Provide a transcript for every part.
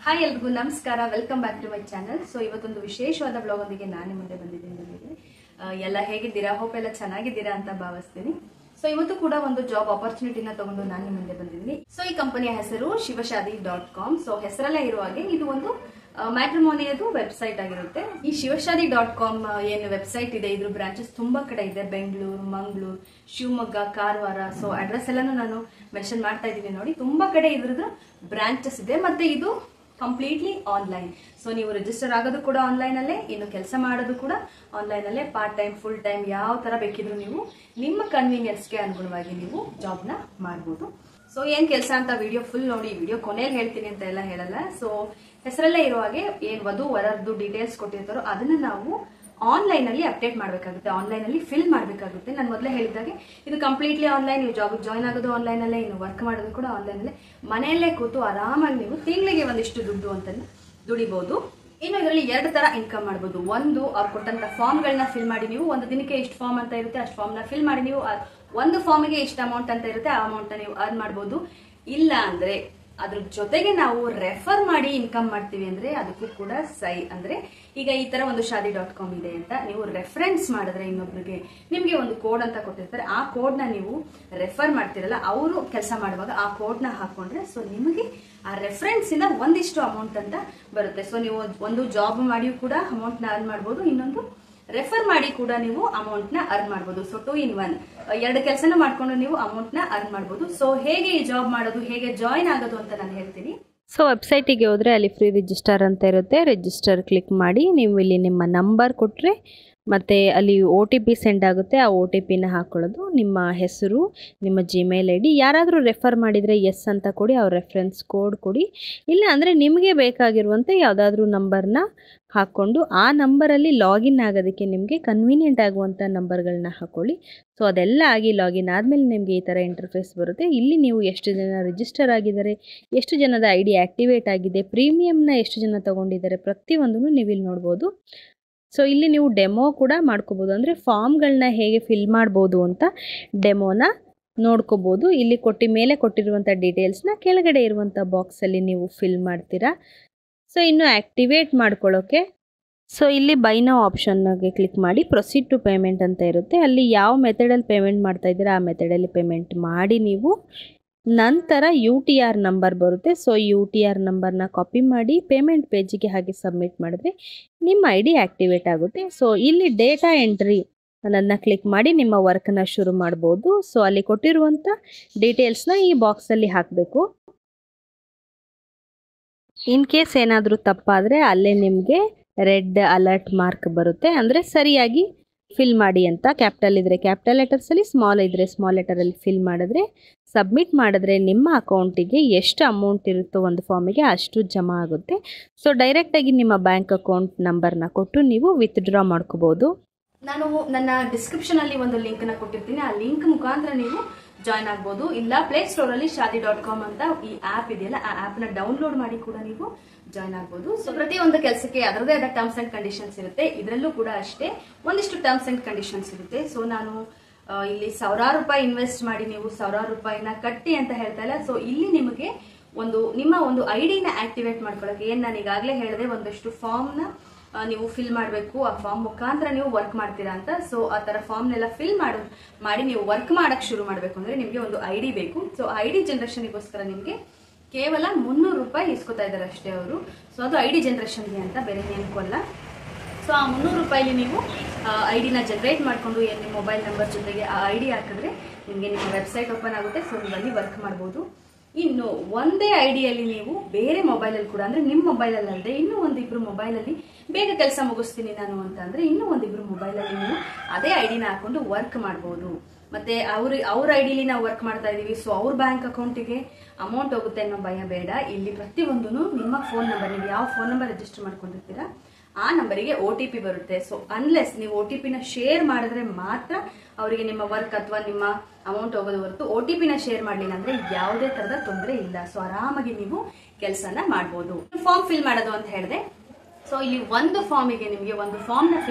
hi ಎಲ್ರಿಗೂ ನಮಸ್ಕಾರ welcome back to my channel so ಇವತ್ತೊಂದು ವಿಶೇಷವಾದ ಬ್ಲಾಗ್ ಒಂದಿಗೆ ನಾನು ನಿಮ್ಮ ಮುಂದೆ ಬಂದಿದ್ದೀನಿ ನಿಮಗೆ ಆ, ಎಲ್ಲ ಹೇಗಿದ್ದೀರಾ ಹೋಪ್ ಎಲ್ಲ ಚೆನ್ನಾಗಿದ್ದೀರಾ ಅಂತ ಭಾವಿಸ್ತೀನಿ ಸೊ ಇವತ್ತು ಕೂಡ ಒಂದು ಜಾಬ್ ಆಪರ್ಚುನಿಟಿನ ತಗೊಂಡು ನಾನು ನಿಮ್ಮ ಮುಂದೆ ಬಂದಿದ್ದೀನಿ ಸೊ ಈ ಕಂಪನಿಯ ಹೆಸರು ಶಿವಶಾದಿ ಡಾಟ್ ಕಾಮ್ ಸೊ ಹೆಸರಲ್ಲೇ ಇರುವ ಹಾಗೆ ಇದು ಒಂದು ಮ್ಯಾಟ್ರಿಮೋನಿಯದು ವೆಬ್ಸೈಟ್ ಆಗಿರುತ್ತೆ ಈ ಶಿವಶಾದಿ ಡಾಟ್ ಕಾಮ್ ಏನು ವೆಬ್ಸೈಟ್ ಇದೆ ಇದ್ರ ಬ್ರಾಂಚಸ್ ತುಂಬಾ ಕಡೆ ಇದೆ ಬೆಂಗಳೂರು ಮಂಗಳೂರು ಶಿವಮೊಗ್ಗ ಕಾರವಾರ ಸೊ ಅಡ್ರೆಸ್ ಎಲ್ಲಾನು ನಾನು ಮೆನ್ಷನ್ ಮಾಡ್ತಾ ಇದ್ದೀನಿ ನೋಡಿ ತುಂಬಾ ಕಡೆ ಇದ್ರದ್ದು ಬ್ರಾಂಚಸ್ ಇದೆ ಮತ್ತೆ ಇದು ಕಂಪ್ಲೀಟ್ಲಿ ಆನ್ಲೈನ್ ಸೊ ನೀವು ರಿಜಿಸ್ಟರ್ ಆಗೋದು ಕೂಡ ಆನ್ಲೈನ್ ಅಲ್ಲೇ ಇನ್ನು ಕೆಲಸ ಮಾಡೋದು ಕೂಡ ಆನ್ಲೈನ್ ಅಲ್ಲೇ ಪಾರ್ಟ್ ಟೈಮ್ ಫುಲ್ ಟೈಮ್ ಯಾವ ತರ ಬೇಕಿದ್ರು ನೀವು ನಿಮ್ಮ ಕನ್ವೀನಿಯನ್ಸ್ಗೆ ಅನುಗುಣವಾಗಿ ನೀವು ಜಾಬ್ನ ಮಾಡ್ಬೋದು ಸೊ ಏನ್ ಕೆಲಸ ಅಂತ ವಿಡಿಯೋ ಫುಲ್ ನೋಡಿ ವಿಡಿಯೋ ಕೊನೆಯಲ್ಲಿ ಹೇಳ್ತೀನಿ ಅಂತ ಎಲ್ಲ ಹೇಳಲ್ಲ ಸೊ ಹೆಸರಲ್ಲೇ ಇರೋ ಹಾಗೆ ಏನ್ ವಧು ವರದ್ದು ಡೀಟೇಲ್ಸ್ ಕೊಟ್ಟಿರ್ತಾರೋ ಅದನ್ನ ನಾವು ಆನ್ಲೈನ್ ಅಲ್ಲಿ ಅಪ್ಡೇಟ್ ಮಾಡಬೇಕಾಗುತ್ತೆ ಆನ್ಲೈನ್ ಅಲ್ಲಿ ಫಿಲ್ ಮಾಡಬೇಕಾಗುತ್ತೆ ನಾನು ಮೊದಲೇ ಹೇಳಿದಾಗೆ ಇದು ಕಂಪ್ಲೀಟ್ಲಿ ಆನ್ಲೈನ್ ನೀವು ಜಾಬ್ ಜಾಯ್ನ್ ಆಗೋದು ಆನ್ಲೈನ್ ಅಲ್ಲೇ ಇನ್ನು ವರ್ಕ್ ಮಾಡೋದು ಕೂಡ ಆನ್ಲೈನ್ ಅಲ್ಲೇ ಮನೆಯಲ್ಲೇ ಕೂತು ಆರಾಮಾಗಿ ನೀವು ತಿಂಗಳಿಗೆ ಒಂದಿಷ್ಟು ದುಡ್ಡು ಅಂತ ದುಡಿಬಹುದು ಇನ್ನು ಇದರಲ್ಲಿ ಎರಡು ತರ ಇನ್ಕಮ್ ಮಾಡಬಹುದು ಒಂದು ಅವ್ರು ಕೊಟ್ಟಂತ ಫಾರ್ಮ್ ಗಳನ್ನ ಫಿಲ್ ಮಾಡಿ ನೀವು ಒಂದು ದಿನಕ್ಕೆ ಇಷ್ಟು ಫಾರ್ಮ್ ಅಂತ ಇರುತ್ತೆ ಅಷ್ಟು ಫಾರ್ಮ್ ನ ಫಿಲ್ ಮಾಡಿ ನೀವು ಆ ಒಂದು ಫಾರ್ಮ್ಗೆ ಇಷ್ಟು ಅಮೌಂಟ್ ಅಂತ ಇರುತ್ತೆ ಆ ಅಮೌಂಟ್ ನೀವು ಅರ್ನ್ ಮಾಡಬಹುದು ಇಲ್ಲ ಅಂದ್ರೆ ಅದ್ರ ಜೊತೆಗೆ ನಾವು ರೆಫರ್ ಮಾಡಿ ಇನ್ಕಮ್ ಮಾಡ್ತೀವಿ ಅಂದ್ರೆ ಅದಕ್ಕೂ ಕೂಡ ಸೈ ಅಂದ್ರೆ ಈಗ ಈ ತರ ಒಂದು ಶಾದಿ ಡಾಟ್ ಕಾಮ್ ಇದೆ ಅಂತ ನೀವು ರೆಫರೆನ್ಸ್ ಮಾಡಿದ್ರೆ ಇನ್ನೊಬ್ರಿಗೆ ನಿಮ್ಗೆ ಒಂದು ಕೋಡ್ ಅಂತ ಕೊಟ್ಟಿರ್ತಾರೆ ಆ ಕೋಡ್ ನ ನೀವು ರೆಫರ್ ಮಾಡ್ತಿರಲ್ಲ ಅವರು ಕೆಲಸ ಮಾಡುವಾಗ ಆ ಕೋಡ್ ನ ಹಾಕೊಂಡ್ರೆ ಸೊ ನಿಮಗೆ ಆ ರೆಫರೆನ್ಸ್ ಇಂದ ಒಂದಿಷ್ಟು ಅಮೌಂಟ್ ಅಂತ ಬರುತ್ತೆ ಸೊ ನೀವು ಒಂದು ಜಾಬ್ ಮಾಡಿಯೂ ಕೂಡ ಅಮೌಂಟ್ ನ ಅರ್ನ್ ಮಾಡ್ಬೋದು ಇನ್ನೊಂದು ರೆಫರ್ ಮಾಡಿ ಕೂಡ ನೀವು ಅಮೌಂಟ್ ನ ಅರ್ನ್ ಮಾಡಬಹುದು ಸೊ ಟು ಇನ್ ಒನ್ ಎರಡು ಕೆಲಸನ ಮಾಡ್ಕೊಂಡು ನೀವು ಅಮೌಂಟ್ ನ ಅರ್ನ್ ಮಾಡಬಹುದು ಸೊ ಹೇಗೆ ಈ ಜಾಬ್ ಮಾಡೋದು ಹೇಗೆ ಜಾಯಿನ್ ಆಗೋದು ಅಂತ ನಾನು ಹೇಳ್ತೀನಿ ಸೊ ವೆಬ್ಸೈಟಿಗೆ ಹೋದರೆ ಅಲ್ಲಿ ಫ್ರೀ ರಿಜಿಸ್ಟರ್ ಅಂತ ಇರುತ್ತೆ ರಿಜಿಸ್ಟರ್ ಕ್ಲಿಕ್ ಮಾಡಿ ನೀವು ಇಲ್ಲಿ ನಿಮ್ಮ ನಂಬರ್ ಕೊಟ್ಟರೆ ಮತ್ತು ಅಲ್ಲಿ ಒ ಟಿ ಪಿ ಸೆಂಡ್ ಆಗುತ್ತೆ ಆ ಒ ಟಿ ಪಿನ ಹಾಕ್ಕೊಳ್ಳೋದು ನಿಮ್ಮ ಹೆಸರು ನಿಮ್ಮ ಜಿಮೇಲ್ ಐ ಡಿ ಯಾರಾದರೂ ರೆಫರ್ ಮಾಡಿದರೆ ಎಸ್ ಅಂತ ಕೊಡಿ ಅವ್ರ ರೆಫರೆನ್ಸ್ ಕೋಡ್ ಕೊಡಿ ಇಲ್ಲ ಅಂದರೆ ನಿಮಗೆ ಬೇಕಾಗಿರುವಂಥ ಯಾವುದಾದ್ರೂ ನಂಬರ್ನ ಹಾಕ್ಕೊಂಡು ಆ ನಂಬರಲ್ಲಿ ಲಾಗಿನ್ ಆಗೋದಕ್ಕೆ ನಿಮಗೆ ಕನ್ವೀನಿಯೆಂಟ್ ಆಗುವಂಥ ನಂಬರ್ಗಳನ್ನ ಹಾಕ್ಕೊಳ್ಳಿ ಸೊ ಅದೆಲ್ಲ ಆಗಿ ಲಾಗಿನ್ ಆದಮೇಲೆ ನಿಮಗೆ ಈ ಥರ ಇಂಟರ್ಫೇಸ್ ಬರುತ್ತೆ ಇಲ್ಲಿ ನೀವು ಎಷ್ಟು ಜನ ರಿಜಿಸ್ಟರ್ ಆಗಿದ್ದಾರೆ ಎಷ್ಟು ಜನದ ಐ ಡಿ ಆ್ಯಕ್ಟಿವೇಟ್ ಆಗಿದೆ ಪ್ರೀಮಿಯಮ್ನ ಎಷ್ಟು ಜನ ತೊಗೊಂಡಿದ್ದಾರೆ ಪ್ರತಿಯೊಂದನ್ನು ನೀವು ಇಲ್ಲಿ ನೋಡ್ಬೋದು ಸೊ ಇಲ್ಲಿ ನೀವು ಡೆಮೋ ಕೂಡ ಮಾಡ್ಕೋಬೋದು ಅಂದರೆ ಫಾರ್ಮ್ಗಳನ್ನ ಹೇಗೆ ಫಿಲ್ ಮಾಡ್ಬೋದು ಅಂತ ಡೆಮೋನ ನೋಡ್ಕೋಬೋದು ಇಲ್ಲಿ ಕೊಟ್ಟು ಮೇಲೆ ಕೊಟ್ಟಿರುವಂಥ ಡೀಟೇಲ್ಸ್ನ ಕೆಳಗಡೆ ಇರುವಂಥ ಬಾಕ್ಸಲ್ಲಿ ನೀವು ಫಿಲ್ ಮಾಡ್ತೀರಾ ಸೊ ಇನ್ನು ಆ್ಯಕ್ಟಿವೇಟ್ ಮಾಡ್ಕೊಳ್ಳೋಕ್ಕೆ ಸೊ ಇಲ್ಲಿ ಬೈನೋ ಆಪ್ಷನ್ಗೆ ಕ್ಲಿಕ್ ಮಾಡಿ ಪ್ರೊಸೀಡ್ ಟು ಪೇಮೆಂಟ್ ಅಂತ ಇರುತ್ತೆ ಅಲ್ಲಿ ಯಾವ ಮೆಥಡಲ್ಲಿ ಪೇಮೆಂಟ್ ಮಾಡ್ತಾ ಇದ್ದೀರಾ ಆ ಮೆಥಡಲ್ಲಿ ಪೇಮೆಂಟ್ ಮಾಡಿ ನೀವು ನಂತರ ಯು ಟಿ ಆರ್ ನಂಬರ್ ಬರುತ್ತೆ ಸೊ ಯು ಟಿ ಆರ್ ನಂಬರ್ನ ಕಾಪಿ ಮಾಡಿ ಪೇಮೆಂಟ್ ಪೇಜಿಗೆ ಹಾಗೆ ಸಬ್ಮಿಟ್ ಮಾಡಿದ್ರೆ ನಿಮ್ಮ ಐ ಡಿ ಆ್ಯಕ್ಟಿವೇಟ್ ಆಗುತ್ತೆ ಸೊ ಇಲ್ಲಿ ಡೇಟಾ ಎಂಟ್ರಿ ಅನ್ನೋದನ್ನ ಕ್ಲಿಕ್ ಮಾಡಿ ನಿಮ್ಮ ವರ್ಕನ್ನ ಶುರು ಮಾಡ್ಬೋದು ಸೊ ಅಲ್ಲಿ ಕೊಟ್ಟಿರುವಂಥ ಡೀಟೇಲ್ಸ್ನ ಈ ಬಾಕ್ಸಲ್ಲಿ ಹಾಕಬೇಕು ಇನ್ ಕೇಸ್ ಏನಾದರೂ ತಪ್ಪಾದರೆ ಅಲ್ಲೇ ನಿಮಗೆ ರೆಡ್ ಅಲರ್ಟ್ ಮಾರ್ಕ್ ಬರುತ್ತೆ ಅಂದರೆ ಸರಿಯಾಗಿ ಫಿಲ್ ಮಾಡಿ ಅಂತ ಕ್ಯಾಪಿಟಲ್ ಇದ್ದರೆ ಕ್ಯಾಪಿಟಲ್ ಲೆಟರ್ಸಲ್ಲಿ ಸ್ಮಾಲ್ ಇದ್ದರೆ ಸ್ಮಾಲ್ ಲೆಟರಲ್ಲಿ ಫಿಲ್ ಮಾಡಿದ್ರೆ ಸಬ್ಮಿಟ್ ಮಾಡಿದ್ರೆ ನಿಮ್ಮ ಅಕೌಂಟಿಗೆ ಎಷ್ಟು ಅಮೌಂಟ್ ಇರುತ್ತೋ ಒಂದು ಫಾರ್ಮಿಗೆ ಅಷ್ಟು ಜಮಾ ಆಗುತ್ತೆ ಸೊ ಡೈರೆಕ್ಟಾಗಿ ನಿಮ್ಮ ಬ್ಯಾಂಕ್ ಅಕೌಂಟ್ ನಂಬರ್ನ ಕೊಟ್ಟು ನೀವು ವಿತ್ಡ್ರಾ ಮಾಡ್ಕೋಬೋದು ನಾನು ನನ್ನ ಡಿಸ್ಕ್ರಿಪ್ಷನ್ ಅಲ್ಲಿ ಒಂದು ಲಿಂಕ್ ನ ಕೊಟ್ಟಿರ್ತೀನಿ ಆ ಲಿಂಕ್ ಮುಖಾಂತರ ನೀವು ಜಾಯ್ನ್ ಆಗ್ಬೋದು ಇಲ್ಲ ಪ್ಲೇ ಸ್ಟೋರ್ ಅಲ್ಲಿ ಶಾದಿ ಡಾಟ್ ಕಾಮ್ ಅಂತ ಈ ಆಪ್ ಇದೆಯಲ್ಲ ಆ ಆಪ್ ನ ಡೌನ್ಲೋಡ್ ಮಾಡಿ ಕೂಡ ನೀವು ಜಾಯ್ನ್ ಆಗ್ಬೋದು ಸೊ ಪ್ರತಿಯೊಂದು ಕೆಲಸಕ್ಕೆ ಅದರದೇ ಆದ ಟರ್ಮ್ಸ್ ಅಂಡ್ ಕಂಡೀಷನ್ಸ್ ಇರುತ್ತೆ ಇದರಲ್ಲೂ ಕೂಡ ಅಷ್ಟೇ ಒಂದಿಷ್ಟು ಟರ್ಮ್ಸ್ ಅಂಡ್ ಕಂಡೀಷನ್ಸ್ ಇರುತ್ತೆ ಸೊ ನಾನು ಆ, ಇಲ್ಲಿ ಸಾವಿರಾರು ರೂಪಾಯಿ ಇನ್ವೆಸ್ಟ್ ಮಾಡಿ ನೀವು ಸಾವಿರಾರು ರೂಪಾಯಿನ ಕಟ್ಟಿ ಅಂತ ಹೇಳ್ತಾ ಇಲ್ಲ ಸೊ ಇಲ್ಲಿ ನಿಮಗೆ ಒಂದು ನಿಮ್ಮ ಒಂದು ಐಡಿನ ಆಕ್ಟಿವೇಟ್ ಮಾಡ್ಕೊಳ್ಳೋಕೆ ಏನ್ ನಾನು ಈಗಾಗಲೇ ಹೇಳಿದೆ ಒಂದಷ್ಟು ಫಾರ್ಮ್ ನ ಆ, ನೀವು ಫಿಲ್ ಮಾಡಬೇಕು ಆ ಫಾರ್ಮ್ ಮುಖಾಂತರ ನೀವು ವರ್ಕ್ ಮಾಡ್ತೀರಾ ಅಂತ ಸೊ ಆ ತರ ಫಾರ್ಮ್ನೆಲ್ಲ ಫಿಲ್ ಮಾಡು ಮಾಡಿ ನೀವು ವರ್ಕ್ ಮಾಡಕ್ ಶುರು ಮಾಡಬೇಕು ಅಂದ್ರೆ ನಿಮಗೆ ಒಂದು ಐ ಡಿ ಬೇಕು ಸೊ ಐ ಡಿ ಜನರೇಷನ್ಗೋಸ್ಕರ ನಿಮಗೆ ಕೇವಲ ಮುನ್ನೂರು ರೂಪಾಯಿ ಇಸ್ಕೊತಾ ಇದ್ದಾರೆ ಅಷ್ಟೇ ಅವರು ಸೊ ಅದು ಐ ಡಿ ಜನರೇಷನ್ಗೆ ಅಂತ ಬೇರೆ ಏನಕ್ಕೂ ಅಲ್ಲ ಸೊ ಆ ಮುನ್ನೂರು ರೂಪಾಯಿಲಿ ನೀವು ಐ ಡಿನ ಜನರೇಟ್ ಮಾಡಿಕೊಂಡು ಏನು ನಿಮ್ಮ ಮೊಬೈಲ್ ನಂಬರ್ ಜೊತೆಗೆ ಆ ಐ ಡಿ ಹಾಕಿದ್ರೆ ನಿಮಗೆ ನಿಮ್ಮ ವೆಬ್ಸೈಟ್ ಓಪನ್ ಆಗುತ್ತೆ ಸೊ ನೀವು ಅಲ್ಲಿ ವರ್ಕ್ ಮಾಡ್ಬೋದು ಇನ್ನು ಒಂದೇ ಐಡಿಯಲ್ಲಿ ನೀವು ಬೇರೆ ಮೊಬೈಲಲ್ಲಿ ಕೂಡ ಅಂದ್ರೆ ನಿಮ್ಮ ಮೊಬೈಲಲ್ಲಿ ಅಲ್ಲದೆ ಇನ್ನೂ ಒಂದಿಬ್ರು ಮೊಬೈಲಲ್ಲಿ ಬೇಗ ಕೆಲಸ ಮುಗಿಸ್ತೀನಿ ನಾನು ಅಂತ ಅಂದ್ರೆ ಇನ್ನೂ ಒಂದಿಬ್ರು ಮೊಬೈಲಲ್ಲಿ ನೀವು ಅದೇ ಐಡಿನ ಹಾಕೊಂಡು ವರ್ಕ್ ಮಾಡ್ಬೋದು ಮತ್ತೆ ಅವ್ರ ಅವ್ರ ಐಡಿಲಿ ನಾವು ವರ್ಕ್ ಮಾಡ್ತಾ ಇದೀವಿ ಸೊ ಅವ್ರ ಬ್ಯಾಂಕ್ ಅಕೌಂಟಿಗೆ ಅಮೌಂಟ್ ಹೋಗುತ್ತೆ ಅನ್ನೋ ಭಯ ಬೇಡ ಇಲ್ಲಿ ಪ್ರತಿಯೊಂದೂ ನಿಮ್ಮ ಫೋನ್ ನಂಬರ್ ನೀವು ಯಾವ ಫೋನ್ ನಂಬರ್ ರಿಜಿಸ್ಟರ್ ಮಾಡ್ಕೊಂಡಿರ್ತೀರಾ ಆ ನಂಬರಿಗೆ ಒ ಟಿ ಪಿ ಬರುತ್ತೆ ಸೊ ಅನ್ಲೆಸ್ ನೀವು ಒ ಟಿ ಪಿನ ಶೇರ್ ಮಾಡಿದ್ರೆ ಮಾತ್ರ ಅವರಿಗೆ ನಿಮ್ಮ ವರ್ಕ್ ಅಥವಾ ನಿಮ್ಮ ಅಮೌಂಟ್ ಹೋಗೋದು ಹೊರತು ಒ ಟಿ ಪಿನ ಶೇರ್ ಮಾಡಲಿಲ್ಲ ಅಂದ್ರೆ ಯಾವುದೇ ತರದ ತೊಂದರೆ ಇಲ್ಲ ಸೊ ಆರಾಮಾಗಿ ನೀವು ಕೆಲಸನ ಮಾಡ್ಬೋದು ಫಾರ್ಮ್ ಫಿಲ್ ಮಾಡೋದು ಅಂತ ಹೇಳಿದೆ ಸೊ ಇಲ್ಲಿ ಒಂದು ಫಾರ್ಮಿಗೆ ನಿಮಗೆ ಒಂದು ಫಾರ್ಮ್ ನ ಫಿಲ್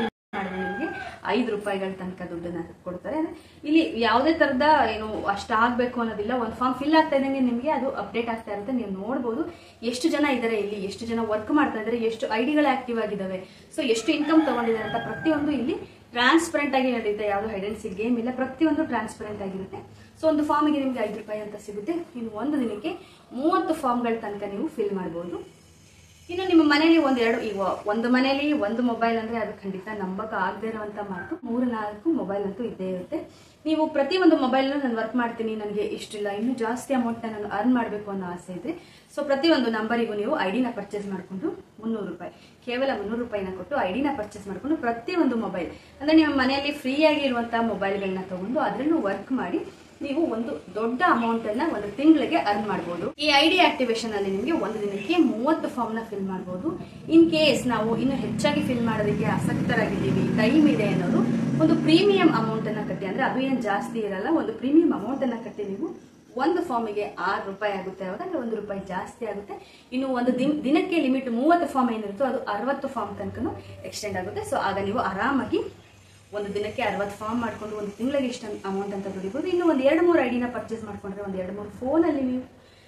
ಮಾಡಿದ್ರೆ ನಿಮಗೆ ಐದು ರೂಪಾಯಿಗಳ ತನಕ ದುಡ್ಡನ್ನ ಕೊಡ್ತಾರೆ ಅಂದ್ರೆ ಇಲ್ಲಿ ಯಾವುದೇ ತರದ ಏನು ಅಷ್ಟು ಆಗ್ಬೇಕು ಅನ್ನೋದಿಲ್ಲ ಒಂದು ಫಾರ್ಮ್ ಫಿಲ್ ಆಗ್ತಾ ಇದ್ದಂಗೆ ನಿಮಗೆ ಅದು ಅಪ್ಡೇಟ್ ಆಗ್ತಾ ಇರುತ್ತೆ ನೀವು ನೋಡ್ಬೋದು ಎಷ್ಟು ಜನ ಇದ್ದಾರೆ ಇಲ್ಲಿ ಎಷ್ಟು ಜನ ವರ್ಕ್ ಮಾಡ್ತಾ ಇದ್ದಾರೆ ಎಷ್ಟು ಐಡಿಗಳು ಆಕ್ಟಿವ್ ಆಗಿದ್ದಾವೆ ಸೊ ಎಷ್ಟು ಇನ್ಕಮ್ ತಗೊಂಡಿದ್ದಾರೆ ಅಂತ ಪ್ರತಿಯೊಂದು ಇಲ್ಲಿ ಟ್ರಾನ್ಸ್ಪರೆಂಟ್ ಆಗಿ ನಡೆಯುತ್ತೆ ಯಾವುದೋ ಹೆಡೆನ್ಸಿ ಗೇಮ್ ಇಲ್ಲ ಪ್ರತಿಯೊಂದು ಟ್ರಾನ್ಸ್ಪರೆಂಟ್ ಆಗಿರುತ್ತೆ ಸೊ ಒಂದು ಫಾರ್ಮಿಗೆ ನಿಮಗೆ ಐದು ರೂಪಾಯಿ ಅಂತ ಸಿಗುತ್ತೆ ಇನ್ನು ಒಂದು ದಿನಕ್ಕೆ ಮೂವತ್ತು ಫಾರ್ಮ್ಗಳ ತನಕ ನೀವು ಫಿಲ್ ಮಾಡ್ಬೋದು ಇನ್ನು ನಿಮ್ಮ ಮನೇಲಿ ಒಂದೆರಡು ಈಗ ಒಂದು ಮನೇಲಿ ಒಂದು ಮೊಬೈಲ್ ಅಂದ್ರೆ ಅದು ಖಂಡಿತ ನಂಬಕ್ ಆಗದೆ ಇರುವಂತ ಮಾತು ಮೂರು ನಾಲ್ಕು ಮೊಬೈಲ್ ಅಂತೂ ಇದ್ದೇ ಇರುತ್ತೆ ನೀವು ಪ್ರತಿ ಒಂದು ಮೊಬೈಲ್ ನಾನು ವರ್ಕ್ ಮಾಡ್ತೀನಿ ನನಗೆ ಇಷ್ಟಿಲ್ಲ ಇನ್ನೂ ಜಾಸ್ತಿ ಅಮೌಂಟ್ ನಾನು ಅರ್ನ್ ಮಾಡಬೇಕು ಅನ್ನೋ ಆಸೆ ಇದ್ರೆ ಸೊ ಪ್ರತಿಯೊಂದು ನಂಬರಿಗೂ ನೀವು ಐಡಿನ ಪರ್ಚೇಸ್ ಮಾಡಿಕೊಂಡು ಮುನ್ನೂರು ರೂಪಾಯಿ ಕೇವಲ ಮುನ್ನೂರು ರೂಪಾಯಿನ ಕೊಟ್ಟು ಐಡಿನ ಪರ್ಚೇಸ್ ಮಾಡಿಕೊಂಡು ಪ್ರತಿಯೊಂದು ಮೊಬೈಲ್ ಅಂದ್ರೆ ನಿಮ್ಮ ಮನೆಯಲ್ಲಿ ಫ್ರೀ ಆಗಿ ಇರುವಂತಹ ಮೊಬೈಲ್ಗಳನ್ನ ತಗೊಂಡು ಅದರಲ್ಲೂ ವರ್ಕ್ ಮಾಡಿ ನೀವು ಒಂದು ದೊಡ್ಡ ಅಮೌಂಟ್ ಅನ್ನ ಒಂದು ತಿಂಗಳಿಗೆ ಅರ್ನ್ ಮಾಡಬಹುದು ಈ ಐಡಿ ಆಕ್ಟಿವೇಶನ್ ಅಲ್ಲಿ ನಿಮಗೆ ಒಂದು ದಿನಕ್ಕೆ ಮೂವತ್ತು ಫಾರ್ಮ್ ನ ಫಿಲ್ ಮಾಡಬಹುದು ಇನ್ ಕೇಸ್ ನಾವು ಇನ್ನು ಹೆಚ್ಚಾಗಿ ಫಿಲ್ ಮಾಡೋದಕ್ಕೆ ಆಸಕ್ತರಾಗಿದ್ದೀವಿ ಟೈಮ್ ಇದೆ ಅನ್ನೋದು ಒಂದು ಪ್ರೀಮಿಯಂ ಅಮೌಂಟ್ ಅನ್ನ ಕಟ್ಟಿ ಅಂದ್ರೆ ಅದು ಏನ್ ಜಾಸ್ತಿ ಇರಲ್ಲ ಒಂದು ಪ್ರೀಮಿಯಂ ಅಮೌಂಟ್ ಅನ್ನ ಕಟ್ಟಿ ನೀವು ಒಂದು ಫಾರ್ಮಿಗೆ ಆರು ರೂಪಾಯಿ ಆಗುತ್ತೆ ಅವಾಗ ಒಂದು ರೂಪಾಯಿ ಜಾಸ್ತಿ ಆಗುತ್ತೆ ಇನ್ನು ಒಂದು ದಿನ ದಿನಕ್ಕೆ ಲಿಮಿಟ್ ಮೂವತ್ತು ಫಾರ್ಮ್ ಏನಿರುತ್ತೋ ಅದು ಅರವತ್ತು ಫಾರ್ಮ್ ತನಕನೂ ಎಕ್ಸ್ಟೆಂಡ್ ಆಗುತ್ತೆ ಸೊ ಆಗ ನೀವು ಆರಾಮಾಗಿ ಒಂದು ದಿನಕ್ಕೆ ಅರವತ್ತು ಫಾರ್ಮ್ ಮಾಡ್ಕೊಂಡು ಒಂದು ತಿಂಗಳಿಗೆ ಇಷ್ಟ ಅಮೌಂಟ್ ಅಂತ ದುಡಿಬೋದು ಇನ್ನು ಒಂದು ಎರಡು ಮೂರು ಐಡಿನ ಪರ್ಚೇಸ್ ಮಾಡ್ಕೊಂಡ್ರೆ ಒಂದು ಎರಡು ಮೂರು ಫೋನಲ್ಲಿ ನೀವು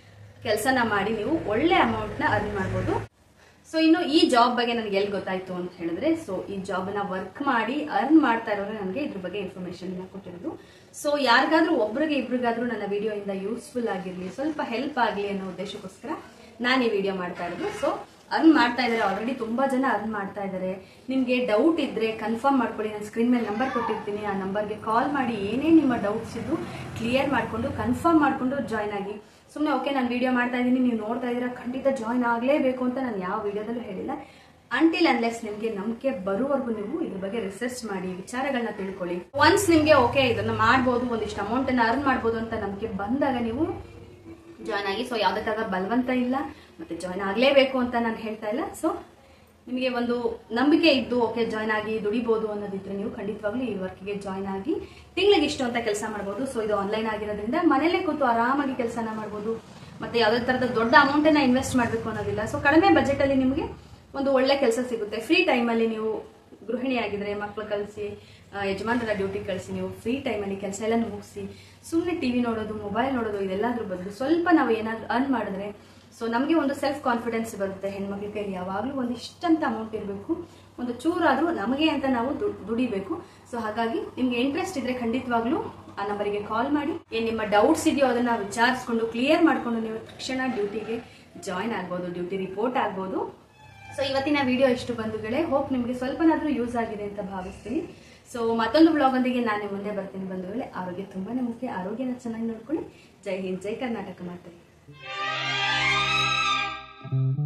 ಕೆಲಸನ ಮಾಡಿ ನೀವು ಒಳ್ಳೆ ಅಮೌಂಟ್ನ ಅರ್ನ್ ಮಾಡ್ಬೋದು ಸೊ ಇನ್ನು ಈ ಜಾಬ್ ಬಗ್ಗೆ ನನಗೆ ಎಲ್ಲಿ ಗೊತ್ತಾಯ್ತು ಅಂತ ಹೇಳಿದ್ರೆ ಸೊ ಈ ಜಾಬ್ನ ವರ್ಕ್ ಮಾಡಿ ಅರ್ನ್ ಮಾಡ್ತಾ ಇರೋರು ನನಗೆ ಇದ್ರ ಬಗ್ಗೆ ಇನ್ಫಾರ್ಮೇಶನ್ ಕೊಟ್ಟಿರೋದು ಸೊ ಯಾರಿಗಾದ್ರೂ ಒಬ್ರಿಗೆ ಇಬ್ರಿಗಾದ್ರೂ ನನ್ನ ವಿಡಿಯೋ ಇಂದ ಯೂಸ್ಫುಲ್ ಆಗಿರ್ಲಿ ಸ್ವಲ್ಪ ಹೆಲ್ಪ್ ಆಗಲಿ ಅನ್ನೋ ಉದ್ದೇಶಕ್ಕೋಸ್ಕರ ನಾನು ಈ ವಿಡಿಯೋ ಮಾಡ್ತಾ ಇರೋದು ಸೊ ಅರ್ನ್ ಮಾಡ್ತಾ ಇದ್ದಾರೆ ಆಲ್ರೆಡಿ ತುಂಬಾ ಜನ ಅರ್ನ್ ಮಾಡ್ತಾ ಇದ್ದಾರೆ ನಿಮಗೆ ಡೌಟ್ ಇದ್ರೆ ಕನ್ಫರ್ಮ್ ಮಾಡ್ಕೊಳ್ಳಿ ನಾನು ಸ್ಕ್ರೀನ್ ಮೇಲೆ ನಂಬರ್ ಕೊಟ್ಟಿರ್ತೀನಿ ಆ ನಂಬರ್ಗೆ ಕಾಲ್ ಮಾಡಿ ಏನೇ ನಿಮ್ಮ ಡೌಟ್ಸ್ ಇದ್ದು ಕ್ಲಿಯರ್ ಮಾಡ್ಕೊಂಡು ಕನ್ಫರ್ಮ್ ಮಾಡ್ಕೊಂಡು ಜಾಯ್ನ್ ಆಗಿ ಸುಮ್ಮನೆ ಓಕೆ ನಾನು ವಿಡಿಯೋ ಮಾಡ್ತಾ ಇದ್ದೀನಿ ನೀವು ನೋಡ್ತಾ ಇದ್ದೀರಾ ಖಂಡಿತ ಜಾಯ್ನ್ ಆಗಲೇಬೇಕು ಅಂತ ನಾನು ಯಾವ ವಿಡಿಯೋದಲ್ಲೂ ಹೇಳಿಲ್ಲ ಅಂಟಿಲ್ ಅನ್ಲೆಸ್ ನಿಮಗೆ ನಂಬಿಕೆ ಬರುವವರೆಗೂ ನೀವು ಇದ್ರ ಬಗ್ಗೆ ರಿಸರ್ಚ್ ಮಾಡಿ ವಿಚಾರಗಳನ್ನ ತಿಳ್ಕೊಳ್ಳಿ ಒನ್ಸ್ ನಿಮಗೆ ಓಕೆ ಇದನ್ನ ಮಾಡ್ಬೋದು ಒಂದಿಷ್ಟು ಅಮೌಂಟ್ ಅನ್ನ ಅರ್ನ್ ಮಾಡ್ಬೋದು ಅಂತ ನಂಬಿಕೆ ಬಂದಾಗ ನೀವು ಜಾಯ್ನ್ ಆಗಿ ಸೊ ಯಾವುದೇ ಥರದ ಬಲವಂತ ಇಲ್ಲ ಮತ್ತೆ ಜಾಯ್ನ್ ಆಗಲೇಬೇಕು ಅಂತ ನಾನು ಹೇಳ್ತಾ ಇಲ್ಲ ಸೊ ನಿಮಗೆ ಒಂದು ನಂಬಿಕೆ ಇದ್ದು ಓಕೆ ಜಾಯ್ನ್ ಆಗಿ ದುಡಿಬೋದು ಅನ್ನೋದಿದ್ರೆ ನೀವು ಖಂಡಿತವಾಗ್ಲೂ ಈ ವರ್ಕ್ಗೆ ಜಾಯ್ನ್ ಆಗಿ ತಿಂಗಳಿಗೆ ಇಷ್ಟು ಅಂತ ಕೆಲಸ ಮಾಡ್ಬೋದು ಸೊ ಇದು ಆನ್ಲೈನ್ ಆಗಿರೋದ್ರಿಂದ ಮನೇಲೆ ಕೂತು ಆರಾಮಾಗಿ ಕೆಲಸನ ಮಾಡ್ಬೋದು ಮತ್ತೆ ಯಾವುದೇ ಥರದ ದೊಡ್ಡ ಅಮೌಂಟನ್ನ ಇನ್ವೆಸ್ಟ್ ಮಾಡಬೇಕು ಅನ್ನೋದಿಲ್ಲ ಸೊ ಕಡಿಮೆ ಬಜೆಟಲ್ಲಿ ನಿಮಗೆ ಒಂದು ಒಳ್ಳೆ ಕೆಲಸ ಸಿಗುತ್ತೆ ಫ್ರೀ ಟೈಮಲ್ಲಿ ನೀವು ಗೃಹಿಣಿ ಆಗಿದ್ರೆ ಮಕ್ಳು ಕಳಿಸಿ ಯಜಮಾನರ ಡ್ಯೂಟಿ ಕಳಿಸಿ ನೀವು ಫ್ರೀ ಟೈಮಲ್ಲಿ ಕೆಲಸ ಎಲ್ಲ ಮುಗಿಸಿ ಸುಮ್ಮನೆ ಟಿವಿ ನೋಡೋದು ಮೊಬೈಲ್ ನೋಡೋದು ಇದೆಲ್ಲದ್ರ ಬದಲು ಸ್ವಲ್ಪ ನಾವು ಏನಾದರೂ ಅರ್ನ್ ಮಾಡಿದ್ರೆ ಸೊ ನಮಗೆ ಒಂದು ಸೆಲ್ಫ್ ಕಾನ್ಫಿಡೆನ್ಸ್ ಬರುತ್ತೆ ಹೆಣ್ಮಕ್ಳ ಕೈಲಿ ಯಾವಾಗಲೂ ಒಂದು ಇಷ್ಟಂತ ಅಮೌಂಟ್ ಇರಬೇಕು ಒಂದು ಚೂರಾದರೂ ನಮಗೆ ಅಂತ ನಾವು ದು- ದುಡಿಬೇಕು ಸೊ ಹಾಗಾಗಿ ನಿಮ್ಗೆ ಇಂಟ್ರೆಸ್ಟ್ ಇದ್ರೆ ಖಂಡಿತವಾಗ್ಲೂ ಆ ನಂಬರಿಗೆ ಕಾಲ್ ಮಾಡಿ ಏನ್ ನಿಮ್ಮ ಡೌಟ್ಸ್ ಇದೆಯೋ ಅದನ್ನ ವಿಚಾರಿಸ್ಕೊಂಡು ಕ್ಲಿಯರ್ ಮಾಡ್ಕೊಂಡು ನೀವು ತಕ್ಷಣ ಡ್ಯೂಟಿಗೆ ಜಾಯ್ನ್ ಆಗ್ಬೋದು ಡ್ಯೂಟಿ ರಿಪೋರ್ಟ್ ಆಗ್ಬೋದು ಸೊ ಇವತ್ತಿನ ವಿಡಿಯೋ ಇಷ್ಟು ಬಂಧುಗಳೇ ಹೋಪ್ ನಿಮಗೆ ಸ್ವಲ್ಪನಾದ್ರೂ ಯೂಸ್ ಆಗಿದೆ ಅಂತ ಭಾವಿಸ್ತೀನಿ ಸೊ ಮತ್ತೊಂದು ಬ್ಲಾಗ್ ಒಂದಿಗೆ ನಾನು ನಿಮ್ಮ ಮುಂದೆ ಬರ್ತೀನಿ ಬಂಧುಗಳೇ ಆರೋಗ್ಯ ತುಂಬಾನೇ ಮುಖ್ಯ ಆರೋಗ್ಯನ ಚೆನ್ನಾಗಿ ನೋಡ್ಕೊಳ್ಳಿ ಜೈ ಹಿಂದ್ ಜೈ ಕರ್ನಾಟಕ ಮಾತೆ